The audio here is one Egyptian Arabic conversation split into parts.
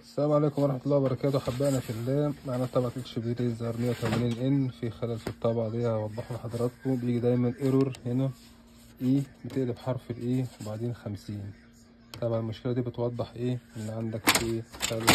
السلام عليكم ورحمة الله وبركاته حبانا في الله معنا طبعة اتش بي ريزر 180 ان في خلل في الطبعة دي هوضحه لحضراتكم بيجي دايما ايرور هنا اي بتقلب حرف الاي وبعدين 50 طبعا المشكلة دي بتوضح ايه ان عندك في خلل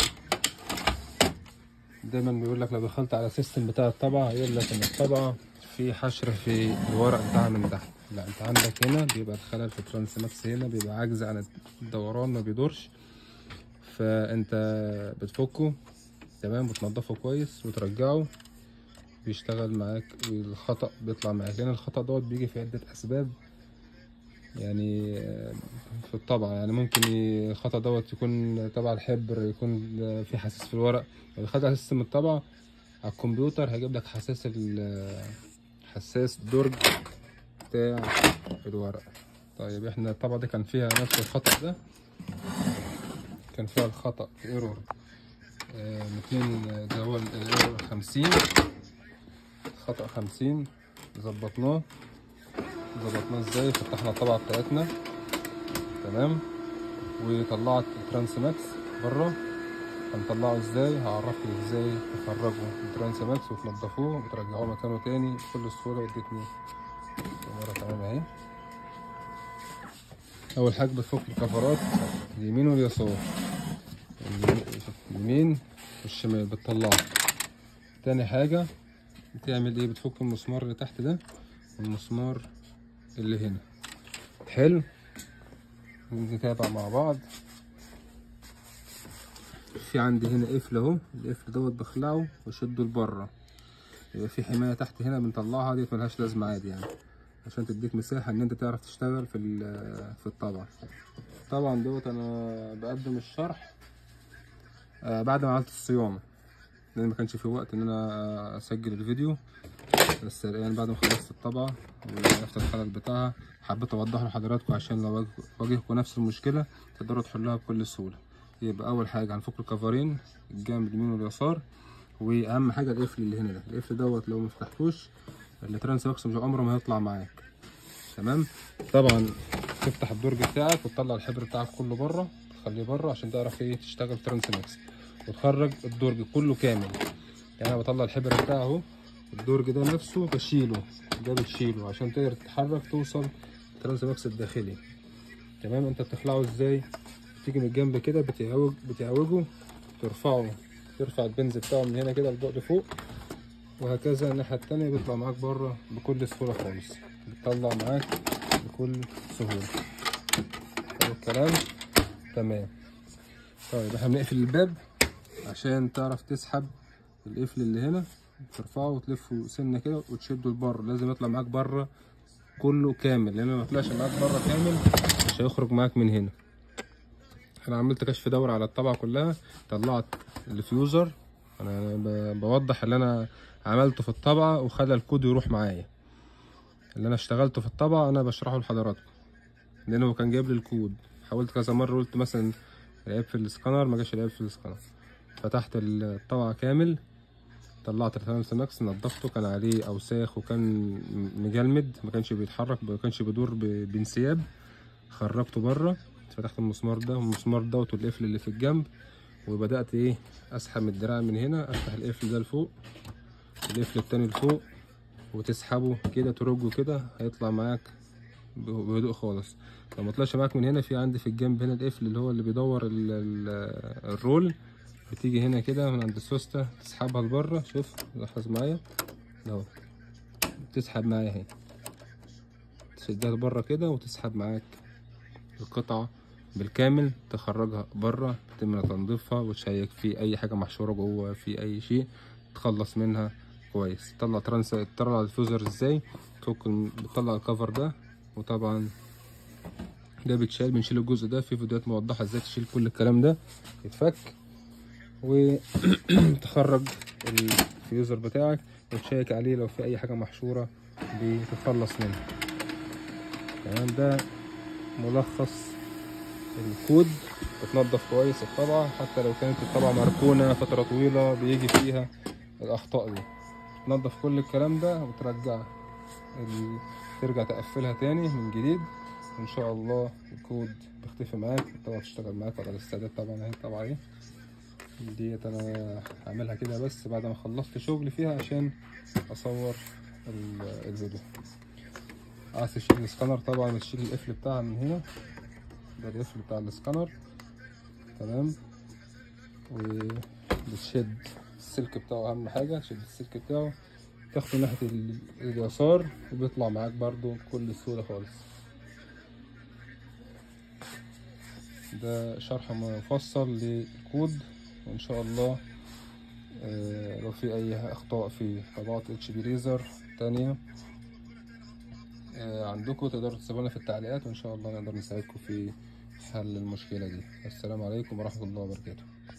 دايما بيقول لك لو دخلت على السيستم بتاع الطبعة يقول لك ان الطبعة في حشر في الورق بتاعها من تحت لا انت عندك هنا بيبقى الخلل في ترانس ماكس هنا بيبقى عاجز عن الدوران ما بيدورش فانت بتفكه تمام بتنضفه كويس وترجعه بيشتغل معاك والخطأ بيطلع معاك لان الخطأ دوت بيجي في عدة اسباب يعني في الطبعة يعني ممكن الخطأ دوت يكون تبع الحبر يكون في حساس في الورق لو دخلت على سيستم الطبعة على الكمبيوتر هيجيب لك حساس حساس درج بتاع الورق طيب احنا الطبعة دي كان فيها نفس الخطأ ده كان فيها الخطأ في ايرور اتنين ده هو الايرور خمسين خطأ خمسين ظبطناه ظبطناه ازاي فتحنا الطبعة بتاعتنا تمام وطلعت الترانس ماكس بره هنطلعه ازاي هعرفك ازاي تخرجوا الترانس ماكس وتنضفوه وترجعوه مكانه تاني بكل سهولة واديتني مرة تمام اهي اول حاجة بتفك الكفرات اليمين واليسار اليمين والشمال بتطلعه تاني حاجة بتعمل ايه بتفك المسمار اللي تحت ده والمسمار اللي هنا حلو نتابع مع بعض في عندي هنا قفل اهو القفل دوت بخلعه واشده لبره يبقى في حمايه تحت هنا بنطلعها ديت ملهاش لازمه عادي يعني عشان تديك مساحه ان انت تعرف تشتغل في في الطبعه طبعا دوت انا بقدم الشرح آه بعد ما عملت الصيانه لان ما كانش في وقت ان انا اسجل الفيديو بس يعني بعد ما خلصت الطبعه وعرفت الخلل بتاعها حبيت اوضحه لحضراتكم عشان لو واجهكم نفس المشكله تقدروا تحلوها بكل سهوله يبقى اول حاجه هنفك الكفرين الجانب اليمين واليسار واهم حاجه القفل اللي هنا ده القفل دوت لو مفتحتوش الترانس ماكس مش عمره ما هيطلع معاك تمام طبعا تفتح الدرج بتاعك وتطلع الحبر بتاعك كله بره تخليه بره عشان تعرف ايه تشتغل ترانس ماكس وتخرج الدرج كله كامل يعني انا بطلع الحبر بتاعه اهو الدرج ده نفسه بشيله ده بتشيله عشان تقدر تتحرك توصل الترانس ماكس الداخلي تمام انت بتخلعه ازاي تيجي من الجنب كده بتعوج بتعوجه ترفعه ترفع البنز بتاعه من هنا كده لبعد فوق وهكذا الناحية التانية بيطلع معاك بره بكل سهولة خالص بتطلع معاك بكل سهولة حلو الكلام تمام طيب احنا بنقفل الباب عشان تعرف تسحب القفل اللي هنا ترفعه وتلفه سنة كده وتشده لبره لازم يطلع معاك بره كله كامل لان ما يطلعش معاك بره كامل مش هيخرج معاك من هنا انا عملت كشف دوري على الطبعه كلها طلعت الفيوزر انا بوضح اللي انا عملته في الطبعه وخلى الكود يروح معايا اللي انا اشتغلته في الطبعه انا بشرحه لحضراتكم لان هو كان جايب لي الكود حاولت كذا مره قلت مثلا العيب في السكانر ما جاش العيب في السكانر فتحت الطبعه كامل طلعت الترانس ماكس نضفته كان عليه اوساخ وكان مجلمد ما كانش بيتحرك ما كانش بيدور بانسياب خرجته بره فتحت المسمار ده والمسمار دوت والقفل اللي في الجنب وبدات ايه اسحب من الدراع من هنا افتح القفل ده لفوق القفل التاني لفوق وتسحبه كده ترجه كده هيطلع معاك بهدوء خالص لو ما طلعش معاك من هنا في عندي في الجنب هنا القفل اللي هو اللي بيدور ال ال الرول بتيجي هنا كده من عند السوسته تسحبها لبره شوف لاحظ معايا اهو تسحب معايا اهي تشدها لبره كده وتسحب معاك القطعه بالكامل تخرجها بره تتم تنظيفها وتشيك في اي حاجه محشوره جوه في اي شيء تخلص منها كويس تطلع ترانس تطلع الفوزر ازاي تفك بتطلع الكفر ده وطبعا ده بيتشال بنشيل الجزء ده في فيديوهات موضحه ازاي تشيل كل الكلام ده يتفك وتخرج الفيوزر بتاعك وتشيك عليه لو في اي حاجه محشوره بتتخلص منها تمام ده ملخص الكود بتنضف كويس الطبعة حتى لو كانت الطبعة مركونة فترة طويلة بيجي فيها الأخطاء دي تنضف كل الكلام ده وترجع ال... ترجع تقفلها تاني من جديد وإن شاء الله الكود بيختفي معاك الطبعة تشتغل معاك على الاستعداد طبعا اهي الطبعة اهي ديت انا هعملها كده بس بعد ما خلصت شغل فيها عشان اصور ال- الفيديو عايز تشيل السكانر طبعا بتشيل القفل بتاعها من هنا ده القفل بتاع السكانر تمام وبتشد السلك بتاعه اهم حاجه تشد السلك بتاعه تاخده ناحيه ال- اليسار وبيطلع معاك برضو بكل سهوله خالص ده شرح مفصل للكود وان شاء الله آه، لو في اي اخطاء في طبعات اتش بي ليزر تانية آه، عندكم تقدروا تسيبونا في التعليقات وان شاء الله نقدر نساعدكم في حل المشكلة دي السلام عليكم ورحمة الله وبركاته